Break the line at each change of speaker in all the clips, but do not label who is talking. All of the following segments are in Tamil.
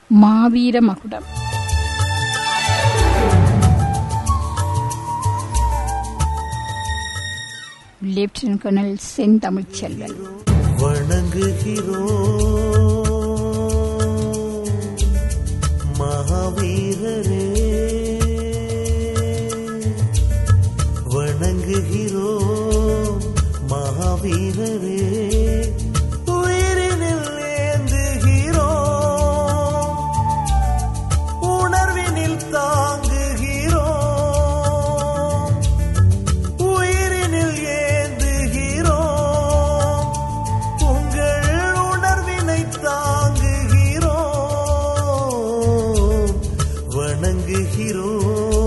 மாவீர மகுடம் லெப்டினன்ட் கர்னல் செந்தமிழ் செல்வன்
வணங்குகிறோம் மகாவீரரே வணங்குகிறோம் மகாவீரரே உயிரினில் ஏந்துகிறோம் உணர்வினில் தாங்குகிறோம் உயிரினில் ஏந்துகிறோம் உங்கள் உணர்வினை தாங்குகிறோம் வணங்குகிறோம்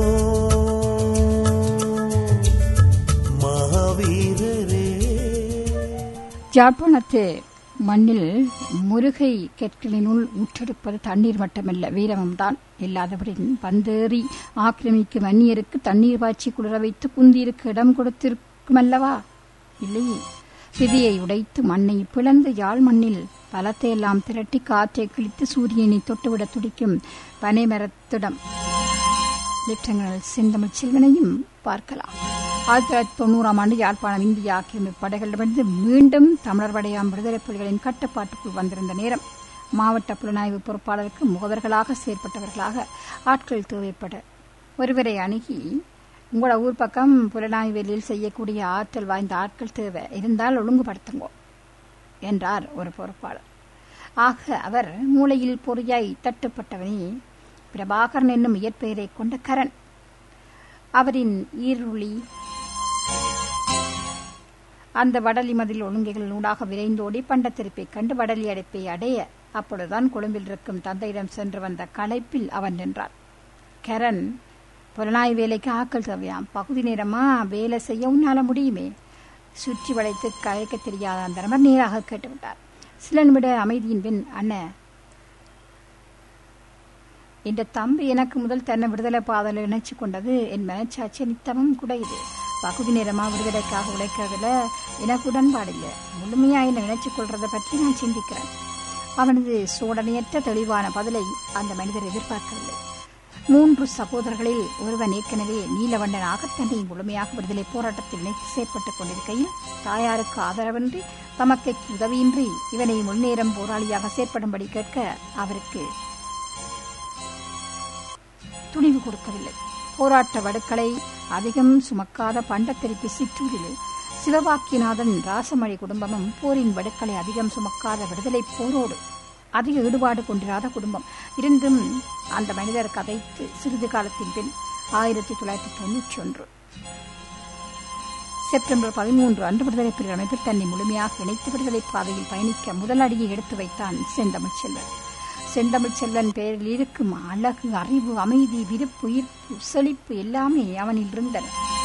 மகாவீரரே
யாழ்ப்பாணத்து மண்ணில் முருகை கற்களினுள் ஊற்றெடுப்பது தண்ணீர் மட்டுமல்ல வீரமும்தான் இல்லாதவரின் பந்தேறி ஆக்கிரமிக்கும் அந்நியருக்கு தண்ணீர் பாய்ச்சி குளிர வைத்து குந்திருக்கு இடம் கொடுத்திருக்குமல்லவா இல்லையே விதியை உடைத்து மண்ணை பிளந்து யாழ் மண்ணில் பலத்தையெல்லாம் திரட்டி காற்றை கிழித்து சூரியனை தொட்டுவிட துடிக்கும் பனைமரத்திடம் லெப்டினல் செந்தமிழ் செல்வனையும் பார்க்கலாம் ஆயிரத்தி தொள்ளாயிரத்தி தொண்ணூறாம் ஆண்டு யாழ்ப்பாணம் இந்திய ஆக்கிரமிப்பு படைகளிடமிருந்து மீண்டும் தமிழர் படையாம் விடுதலை புலிகளின் கட்டுப்பாட்டுக்குள் வந்திருந்த நேரம் மாவட்ட புலனாய்வு பொறுப்பாளருக்கு முகவர்களாக செயற்பட்டவர்களாக ஆட்கள் தேவைப்பட ஒருவரை அணுகி உங்களோட ஊர் பக்கம் புலனாய்வு வேலையில் செய்யக்கூடிய ஆற்றல் வாய்ந்த ஆட்கள் தேவை இருந்தால் ஒழுங்குபடுத்துங்கோ என்றார் ஒரு பொறுப்பாளர் ஆக அவர் மூளையில் பொறியாய் தட்டுப்பட்டவனே பிரபாகரன் என்னும் இயற்பெயரை கொண்ட கரண் அவரின் ஈருளி அந்த வடலி மதில் ஒழுங்கைகள் ஊடாக விரைந்தோடி பண்டத்திருப்பை கண்டு வடலி அடைப்பை அடைய அப்பொழுதுதான் கொழும்பில் இருக்கும் தந்தையிடம் சென்று வந்த களைப்பில் அவன் நின்றான் கரண் புலனாய் வேலைக்கு ஆக்கள் தேவையாம் பகுதி நேரமா வேலை செய்ய உன்னால முடியுமே சுற்றி வளைத்து கலைக்க தெரியாத அந்த நபர் நேராக கேட்டுவிட்டார் சில நிமிட அமைதியின் பின் அண்ணன் இந்த தம்பி எனக்கு முதல் தன்னை விடுதலை பாதையில் இணைச்சு கொண்டது என் மனச்சாட்சி நித்தமும் கூட இது பகுதி நேரமா விடுதலைக்காக உழைக்கிறதுல எனக்கு உடன்பாடில்லை முழுமையா என்னை இணைச்சு கொள்றதை பற்றி நான் சிந்திக்கிறேன் அவனது சோடனையற்ற தெளிவான பதிலை அந்த மனிதர் எதிர்பார்க்கவில்லை மூன்று சகோதரர்களில் ஒருவன் ஏற்கனவே நீலவண்ணனாக தன்னை முழுமையாக விடுதலை போராட்டத்தில் இணைத்து செயற்பட்டுக் கொண்டிருக்கையில் தாயாருக்கு ஆதரவின்றி தமக்கு உதவியின்றி இவனை முன்னேறம் போராளியாக செயற்படும்படி கேட்க அவருக்கு துணிவு கொடுக்கவில்லை போராட்ட வடுக்களை அதிகம் சுமக்காத பண்டத்திருப்பி சிற்றூரில் சிவபாக்கியநாதன் ராசமணி குடும்பமும் போரின் வடுக்களை அதிகம் சுமக்காத விடுதலை போரோடு அதிக ஈடுபாடு கொண்டிராத குடும்பம் இருந்தும் அந்த மனிதர் கதைத்து சிறிது காலத்தின் பின் ஆயிரத்தி தொள்ளாயிரத்தி தொன்னூற்றி ஒன்று செப்டம்பர் பதிமூன்று அன்று விடுதலை புலிகள் அமைப்பில் தன்னை முழுமையாக இணைத்து விடுதலை பாதையில் பயணிக்க முதல் அடியை எடுத்து வைத்தான் செந்தமிழ் செல்வன் செந்தமிழ் செல்வன் பெயரில் இருக்கும் அழகு அறிவு அமைதி விருப்பு ஈர்ப்பு செழிப்பு எல்லாமே அவனில் இருந்தன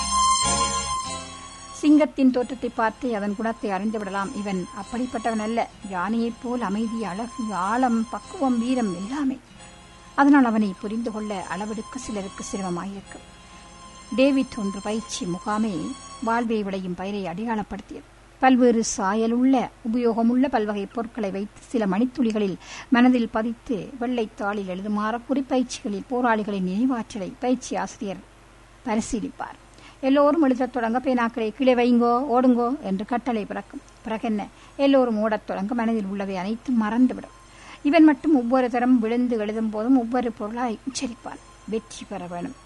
சிங்கத்தின் தோற்றத்தை பார்த்து அதன் குணத்தை அறிந்து விடலாம் இவன் அப்படிப்பட்டவன் அல்ல யானையைப் போல் அமைதி அழகு ஆழம் பக்குவம் வீரம் எல்லாமே அதனால் அவனை புரிந்து கொள்ள அளவெடுக்க சிலருக்கு சிரமமாயிருக்கும் டேவிட் ஒன்று பயிற்சி முகாமே வாழ்வை விளையும் பயிரை அடையாளப்படுத்தியது பல்வேறு சாயலுள்ள உபயோகமுள்ள பல்வகை பொருட்களை வைத்து சில மணித்துளிகளில் மனதில் பதித்து வெள்ளைத்தாளில் எழுதுமாற குறிப்பயிற்சிகளில் போராளிகளின் நினைவாற்றலை பயிற்சி ஆசிரியர் பரிசீலிப்பார் எல்லோரும் எழுதத் தொடங்க பேனாக்களை கீழே வைங்கோ ஓடுங்கோ என்று கட்டளை பிறக்கும் பிறகென்ன எல்லோரும் ஓடத் தொடங்க மனதில் உள்ளவை அனைத்தும் மறந்துவிடும் இவன் மட்டும் ஒவ்வொரு தரம் விழுந்து எழுதும் போதும் ஒவ்வொரு பொருளாய் உச்சரிப்பான் வெற்றி பெற வேணும்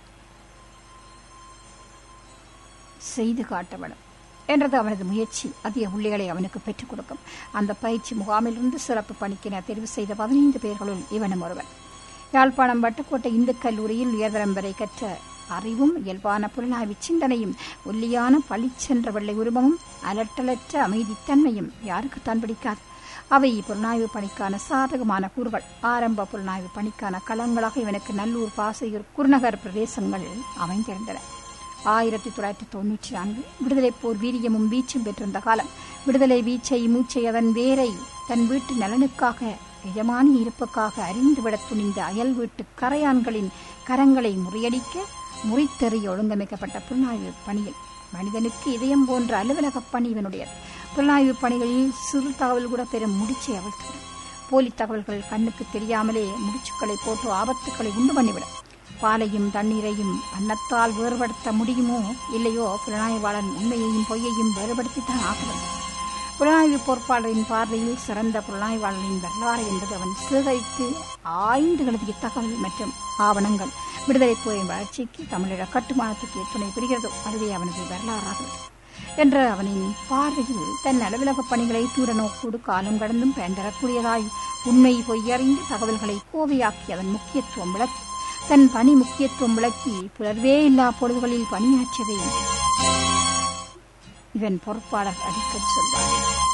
செய்து காட்ட வேணும் என்றது அவனது முயற்சி அதிக புள்ளிகளை அவனுக்கு பெற்றுக் கொடுக்கும் அந்த பயிற்சி முகாமிலிருந்து சிறப்பு பணிக்கென தெரிவு செய்த பதினைந்து பேர்களுள் இவனும் ஒருவன் யாழ்ப்பாணம் வட்டுக்கோட்டை இந்து கல்லூரியில் உயர்தரம் வரை கற்ற அறிவும் இயல்பான புலனாய்வு சிந்தனையும் ஒல்லியான பளிச்சென்ற வெள்ளை உருவமும் அலட்டலற்ற அமைதித்தன்மையும் யாருக்கு தான் பிடிக்காது அவை புலனாய்வு பணிக்கான சாதகமான கூறுகள் ஆரம்ப புலனாய்வு பணிக்கான களங்களாக இவனுக்கு நல்லூர் பாசையூர் குருநகர் பிரதேசங்கள் அமைந்திருந்தன ஆயிரத்தி தொள்ளாயிரத்தி தொன்னூற்றி நான்கு விடுதலை போர் வீரியமும் வீச்சும் பெற்றிருந்த காலம் விடுதலை வீச்சை மூச்சை அதன் வேரை தன் வீட்டு நலனுக்காக எஜமானி இருப்புக்காக அறிந்துவிடத் துணிந்த அயல் வீட்டு கரையான்களின் கரங்களை முறியடிக்க முறித்தெறிய ஒழுங்கமைக்கப்பட்ட புலனாய்வு பணியில் மனிதனுக்கு இதயம் போன்ற அலுவலக பணி இவனுடையது புலனாய்வு பணிகளில் சிறு தகவல் கூட பெரும் முடிச்சை அவிழ்த்துவிடும் போலி தகவல்கள் கண்ணுக்கு தெரியாமலே முடிச்சுக்களை போட்டு ஆபத்துக்களை உண்டு பண்ணிவிடும் பாலையும் தண்ணீரையும் அன்னத்தால் வேறுபடுத்த முடியுமோ இல்லையோ புலனாய்வாளன் உண்மையையும் பொய்யையும் வேறுபடுத்தித்தான் ஆக வேண்டும் புலனாய்வு பொறுப்பாளரின் பார்வையில் சிறந்த புலனாய்வாளரின் வரலாறு என்பது அவன் சேகரித்து ஆய்ந்து எழுதிய தகவல் மற்றும் ஆவணங்கள் விடுதலை போரின் வளர்ச்சிக்கு தமிழீழ கட்டுமானத்துக்கு துணை புரிகிறதோ அதுவே அவனது வரலாறாகிறது என்ற அவனின் பார்வையில் தன் அலுவலக பணிகளை தூர நோக்கோடு காலம் கடந்தும் பயன் தரக்கூடியதாய் உண்மை பொய்யறிந்து தகவல்களை கோவையாக்கி அதன் முக்கியத்துவம் விளக்கி தன் பணி முக்கியத்துவம் விளக்கி புலர்வே இல்லா பொழுதுகளில் பணியாற்றியதை இதன் பொறுப்பாளர் அடிக்கடி சொல்வார்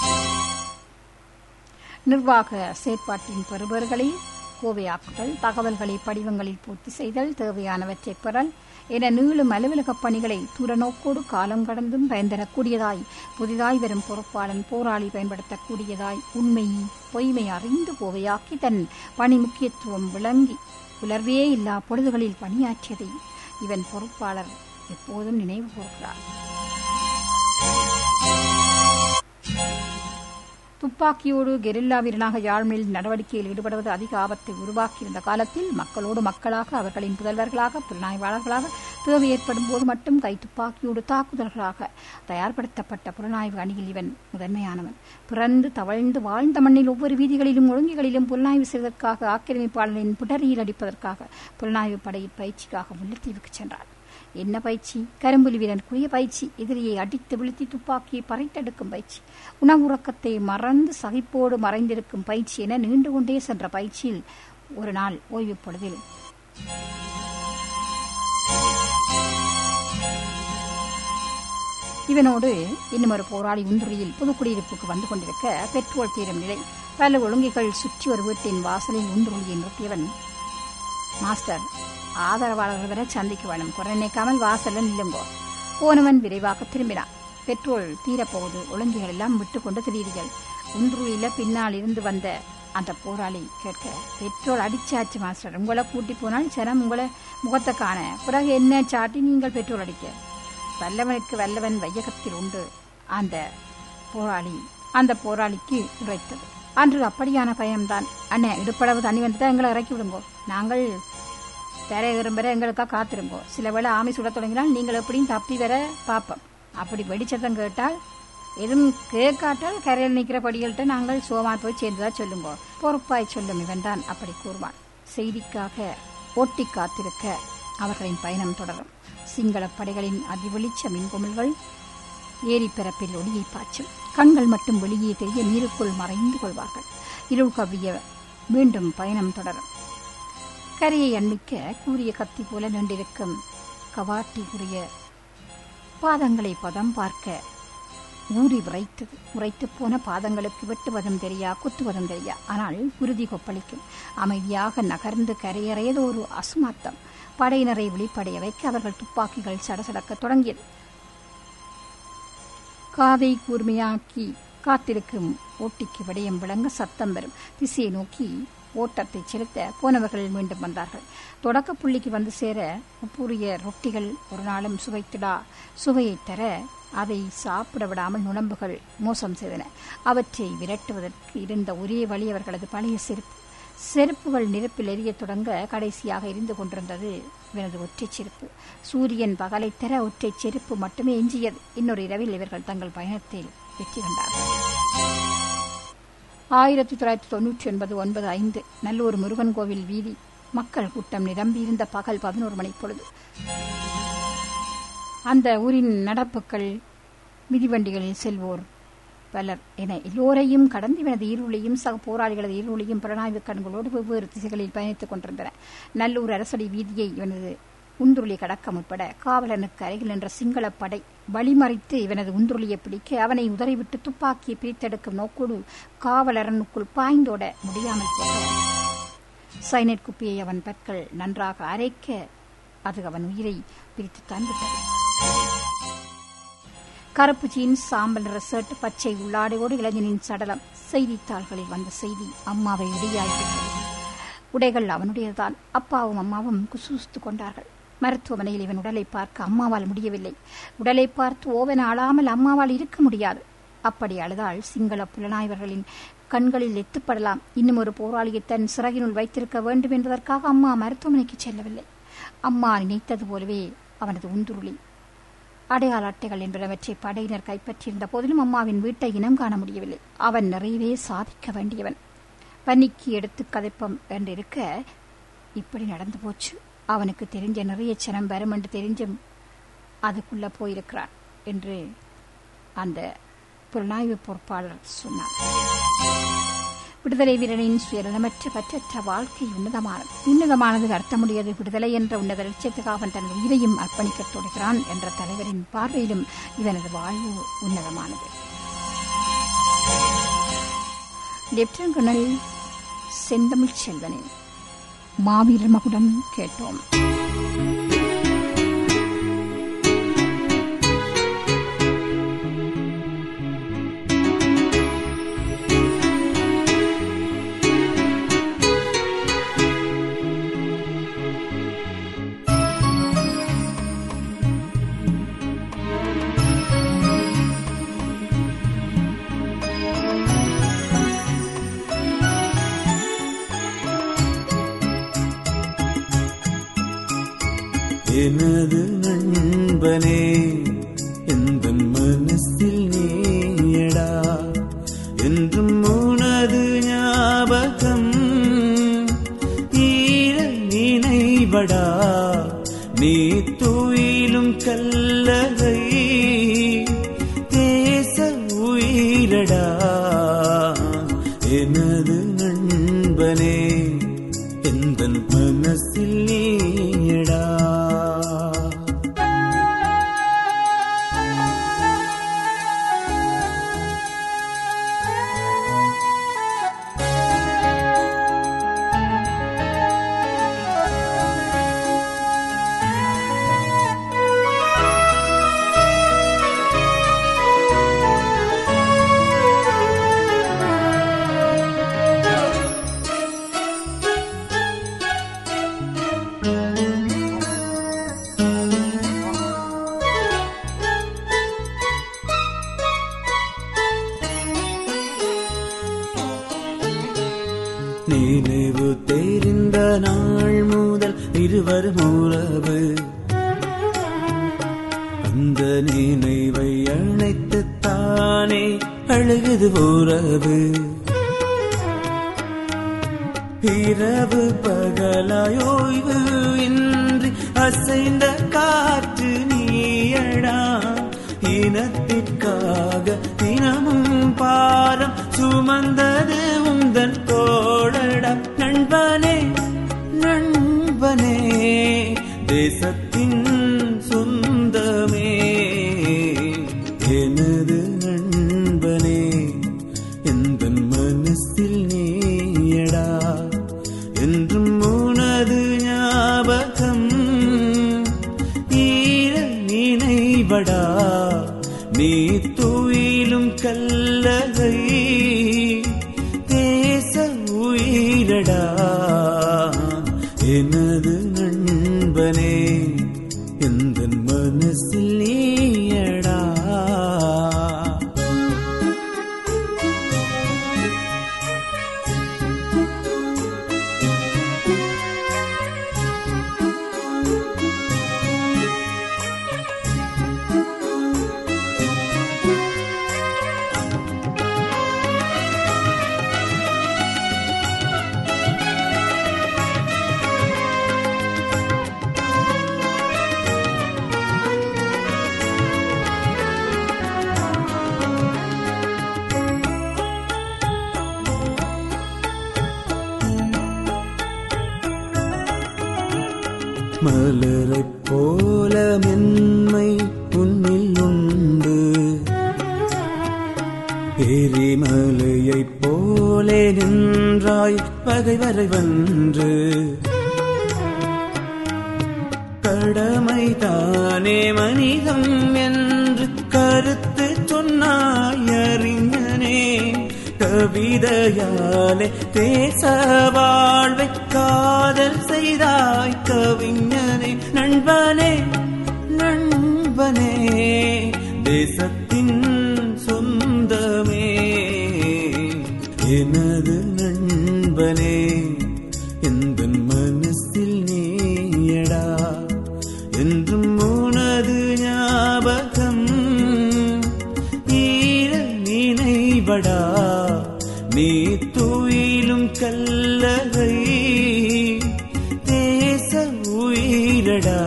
நிர்வாக செயற்பாட்டின் பெறுபர்களை கோவையாக்குதல் தகவல்களை படிவங்களில் பூர்த்தி செய்தல் தேவையானவற்றை பெறல் என நீளும் அலுவலக பணிகளை தூரநோக்கோடு காலம் கடந்தும் பயன்தரக்கூடியதாய் புதிதாய் வரும் பொறுப்பாளன் போராளி பயன்படுத்தக்கூடியதாய் உண்மை பொய்மை அறிந்து கோவையாக்கி தன் பணி முக்கியத்துவம் விளங்கி புலர்வே இல்லா பொழுதுகளில் பணியாற்றியதை இவன் பொறுப்பாளர் எப்போதும் நினைவு கூறுகிறார் துப்பாக்கியோடு கெரில்லா வீரனாக யாழ்மையில் நடவடிக்கையில் ஈடுபடுவது அதிக ஆபத்தை உருவாக்கியிருந்த காலத்தில் மக்களோடு மக்களாக அவர்களின் புதல்வர்களாக புலனாய்வாளர்களாக தேவை ஏற்படும் போது மட்டும் கை துப்பாக்கியோடு தாக்குதல்களாக தயார்படுத்தப்பட்ட புலனாய்வு அணியில் இவன் முதன்மையானவன் பிறந்து தவழ்ந்து வாழ்ந்த மண்ணில் ஒவ்வொரு வீதிகளிலும் ஒழுங்குகளிலும் புலனாய்வு செய்வதற்காக ஆக்கிரமிப்பாளரின் பிடரியில் அடிப்பதற்காக புலனாய்வு படையின் பயிற்சிக்காக முல்லைத்தீவுக்கு சென்றான் என்ன பயிற்சி கரும்புலி வீரனுக்குரிய பயிற்சி எதிரியை அடித்து வீழ்த்தி துப்பாக்கியை பறைத்தெடுக்கும் பயிற்சி உணவுறக்கத்தை மறந்து சகிப்போடு மறைந்திருக்கும் பயிற்சி என நீண்டு கொண்டே சென்ற பயிற்சியில் ஒரு நாள் ஓய்வு பொழுதில் இவனோடு இன்னும் ஒரு போராளி உந்துரியில் புதுக்குடியிருப்புக்கு வந்து கொண்டிருக்க பெட்ரோல் தீரும் நிலை பல ஒழுங்கிகள் சுற்றி ஒரு வீட்டின் வாசலில் உந்துருளியை நிறுத்தியவன் மாஸ்டர் ஆதரவாளர்கள் வரை சந்திக்க வேணும் குறை நினைக்காமல் வாசல்ல நில்லுங்கோ போனவன் விரைவாக திரும்பினான் பெட்ரோல் தீரப்போகுது ஒழுங்குகள் எல்லாம் விட்டுக்கொண்டு திடீர்கள் உந்துருளியில பின்னால் இருந்து வந்த அந்த போராளி கேட்க பெட்ரோல் அடிச்சாச்சு மாஸ்டர் உங்களை கூட்டி போனால் சனம் உங்களை முகத்தை காண பிறகு என்ன சாட்டி நீங்கள் பெட்ரோல் அடிக்க வல்லவனுக்கு வல்லவன் வையகத்தில் உண்டு அந்த போராளி அந்த போராளிக்கு உரைத்தது அன்று அப்படியான பயம்தான் அண்ணே இடுப்பளவு தண்ணி வந்துட்டா எங்களை இறக்கி விடுங்கோ நாங்கள் பெற விரும்புகிற எங்களுக்கா காத்திருங்கோ சில வேளை ஆமை சுடத் தொடங்கினால் நீங்கள் எப்படியும் தப்பி வர பார்ப்போம் அப்படி வெடிச்சத்தம் கேட்டால் எதுவும் கேட்காட்டால் கரையில் நிற்கிற படிகள்கிட்ட நாங்கள் சோமா போய் சேர்ந்ததா சொல்லுங்கோ பொறுப்பாய் சொல்லும் இவன்தான் அப்படி கூறுவான் செய்திக்காக ஓட்டி காத்திருக்க அவர்களின் பயணம் தொடரும் சிங்கள படைகளின் அதிவெளிச்ச மின்குமிழ்கள் ஏரி பரப்பில் ஒளியை பாய்ச்சும் கண்கள் மட்டும் வெளியே தெரிய நீருக்குள் மறைந்து கொள்வார்கள் இருள் கவ்விய மீண்டும் பயணம் தொடரும் கரையை அண்மிக்க கூறிய கத்தி போல நின்றிருக்கும் கவாட்டி கூறிய பாதங்களை பதம் பார்க்க ஊறி விரைத்தது உரைத்து போன பாதங்களுக்கு வெட்டுவதும் தெரியா குத்துவதும் தெரியா ஆனால் குருதி கொப்பளிக்கும் அமைதியாக நகர்ந்து கரையறையது ஒரு அசுமாத்தம் படையினரை வெளிப்படைய வைக்க அவர்கள் துப்பாக்கிகள் சடசடக்க தொடங்கியது காதை கூர்மையாக்கி காத்திருக்கும் ஓட்டிக்கு விடயம் விளங்க சத்தம் வரும் திசையை நோக்கி ஓட்டத்தை செலுத்த போனவர்கள் மீண்டும் வந்தார்கள் தொடக்க புள்ளிக்கு வந்து சேர உப்புரிய ரொட்டிகள் ஒரு நாளும் சுவைத்திடா சுவையை தர அதை சாப்பிட விடாமல் நுழம்புகள் மோசம் செய்தன அவற்றை விரட்டுவதற்கு இருந்த ஒரே வழி அவர்களது பழைய செருப்பு செருப்புகள் நெருப்பில் எரியத் தொடங்க கடைசியாக எரிந்து கொண்டிருந்தது இவனது ஒற்றை செருப்பு சூரியன் பகலை தர ஒற்றை செருப்பு மட்டுமே எஞ்சியது இன்னொரு இரவில் இவர்கள் தங்கள் பயணத்தில் வெற்றி கண்டார்கள் ஆயிரத்தி தொள்ளாயிரத்தி தொன்னூற்றி ஒன்பது ஒன்பது ஐந்து நல்லூர் முருகன் கோவில் வீதி மக்கள் கூட்டம் நிரம்பியிருந்த பகல் பதினோரு மணி பொழுது அந்த ஊரின் நடப்புக்கள் மிதிவண்டிகளில் செல்வோர் பலர் என எல்லோரையும் கடந்து இவனது ஈருளையும் சக போராளிகளது ஈருளையும் புலனாய்வு கண்களோடு வெவ்வேறு திசைகளில் பயணித்துக் கொண்டிருந்தன நல்லூர் அரசடி வீதியை இவனது உந்துருளி கடக்க முற்பட காவலனுக்கு அருகில் நின்ற சிங்களப் படை வழிமறித்து இவனது உந்துருளியை பிடிக்க அவனை உதறிவிட்டு துப்பாக்கியை பிரித்தெடுக்கும் நோக்கோடு காவலரனுக்குள் பாய்ந்தோட முடியாமல் போக சைனட் குப்பியை அவன் பற்கள் நன்றாக அரைக்க அது அவன் உயிரை பிரித்துத்தான் விட்டது கருப்பு ஜீன்ஸ் சாம்பல் நிற ஷர்ட் பச்சை உள்ளாடையோடு இளைஞனின் சடலம் செய்தித்தாள்களில் வந்த செய்தி அம்மாவை இடியாயிட்டது உடைகள் அவனுடையதுதான் அப்பாவும் அம்மாவும் குசூஸ்து கொண்டார்கள் மருத்துவமனையில் இவன் உடலை பார்க்க அம்மாவால் முடியவில்லை உடலை பார்த்து ஓவன அழாமல் அம்மாவால் இருக்க முடியாது அப்படி அழுதால் சிங்கள புலனாய்வர்களின் கண்களில் எத்துப்படலாம் இன்னும் ஒரு போராளியை தன் சிறகினுள் வைத்திருக்க வேண்டும் என்பதற்காக அம்மா மருத்துவமனைக்கு செல்லவில்லை அம்மா நினைத்தது போலவே அவனது உந்துருளி அடையாள அட்டைகள் என்பனவற்றை படையினர் கைப்பற்றியிருந்த போதிலும் அம்மாவின் வீட்டை இனம் காண முடியவில்லை அவன் நிறையவே சாதிக்க வேண்டியவன் பன்னிக்கு எடுத்து கதைப்பம் என்றிருக்க இப்படி நடந்து போச்சு அவனுக்கு தெரிஞ்ச நிறைய சனம் வரும் என்று தெரிஞ்சும் அதுக்குள்ள போயிருக்கிறான் என்று அந்த புலனாய்வு பொறுப்பாளர் சொன்னார் விடுதலை வீரனின் சுயநலமற்ற பற்றற்ற வாழ்க்கை உன்னதமானது உன்னதமானது அர்த்தமுடையது விடுதலை என்ற உன்னத லட்சியத்துக்காக அவன் தனது உயிரையும் அர்ப்பணிக்கத் தொடர்கிறான் என்ற தலைவரின் பார்வையிலும் இவனது வாழ்வு உன்னதமானது லெப்டினன்ட் கர்னல் செந்தமிழ் செல்வனின் மாவீரர் மகுடம் கேட்டோம்
எனது நண்பனே எந்த மனசில் நீயடா என்றும் உனது ஞாபகம் ஈர நினைவடா நீ துயிலும் கல்லறை தேச உயிரடா எனது நண்பனே எந்த மனசில் நீயடா நினைவு தெரிந்த நாள் முதல் இருவரும் உறவு அந்த நினைவை அணைத்து தானே அழுகுது உறவு இரவு பகலாயோய்வு இன்றி அசைந்த காற்று நீயடா இனத்திற்காக தினமும் பாரம் சுமந்தது உந்தன் தோழடா நண்பனே நண்பனே தேசத்தின் சொந்தமே எனது நண்பனே எந்த மனசில் நீயடா என்றும் உனது ஞாபகம் ஈர நினைவடா நீ துயிலும் கல்லகை தேச உயிரடா எனது நண்பனே எந்த மனசில் நீயடா மலரைப் போல மென்மை உன்னில் உண்டு எரிமலையைப் போலே நின்றாய் பகைவரை வென்று கடமை தானே மனிதம் என்று கருத்து சொன்னாய் அறிஞனே கவிதையாலே தேச வாழ்வை காதல் செய்தாய் கவிஞனே நண்பனே நண்பனே தேசத்தின் சொந்தமே எனது நண்பனே எந்த மனசில் நீயடா என்றும் உனது ஞாபகம் ஈர நினைவடா நீ துயிலும் கல்லறை தேச உயிரடா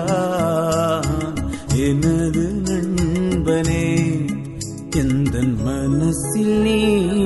எனது நண்பனே எந்த மனசில் நீ